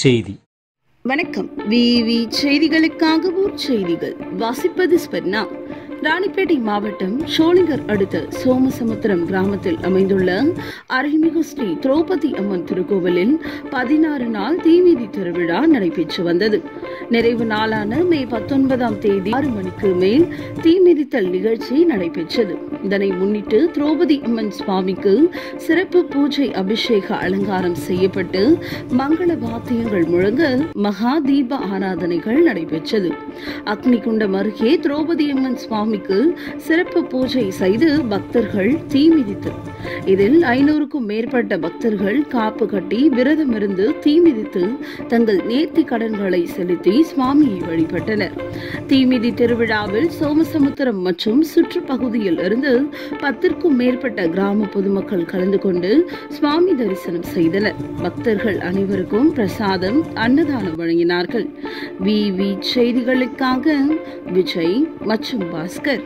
செய்தி வணக்கம் விவி செய்திகளுக்காக ஊர் செய்திகள் வாசிப்பது ஸ்பர்ணா ராணிப்பேட்டை மாவட்டம் ஷோலிங்கர் அடுத்த சோமசமுத்திரம் கிராமத்தில் அமைந்துள்ள அருள்மிகு ஸ்ரீ திரௌபதி அம்மன் திருக்கோவிலில் பதினாறு நாள் தீமிதி திருவிழா நடைபெற்று வந்தது நிறைவு நாளான மே பத்தொன்பதாம் தேதி ஆறு மணிக்கு மேல் தீமிதித்தல் நிகழ்ச்சி நடைபெற்றது இதனை முன்னிட்டு திரௌபதி அம்மன் சுவாமிக்கு சிறப்பு பூஜை அபிஷேக அலங்காரம் செய்யப்பட்டு மங்கள வாத்தியங்கள் முழங்க மகா தீப ஆராதனைகள் நடைபெற்றது அக்னிகுண்டம் அருகே திரௌபதி அம்மன் சுவாமிக்கு சிறப்பு பூஜை செய்து பக்தர்கள் தீ மிதித்தனர் இதில் ஐநூறுக்கும் மேற்பட்ட பக்தர்கள் காப்பு கட்டி விரதமிருந்து தீ மிதித்து தங்கள் நேர்த்தி கடன்களை செலுத்தி சுவாமியை வழிபட்டனர் தீமிதி திருவிழாவில் சோமசமுத்திரம் மற்றும் சுற்றுப்பகுதியில் இருந்து பத்திற்கும் மேற்பட்ட கிராம பொதுமக்கள் கலந்து கொண்டு சுவாமி தரிசனம் செய்தனர் பக்தர்கள் அனைவருக்கும் பிரசாதம் அன்னதானம் வழங்கினார்கள் வி வி செய்திகளுக்காக விஜய் மற்றும் பாஸ்கர்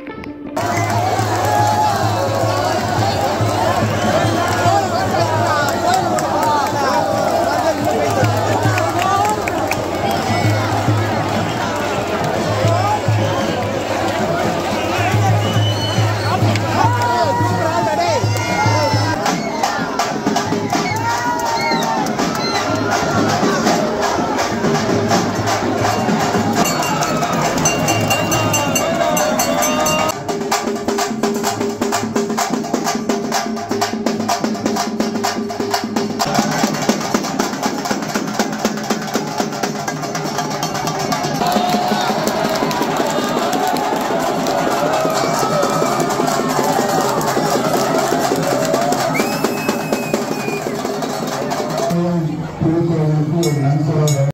திருக்குறளுக்கு ஒரு நன்கொடை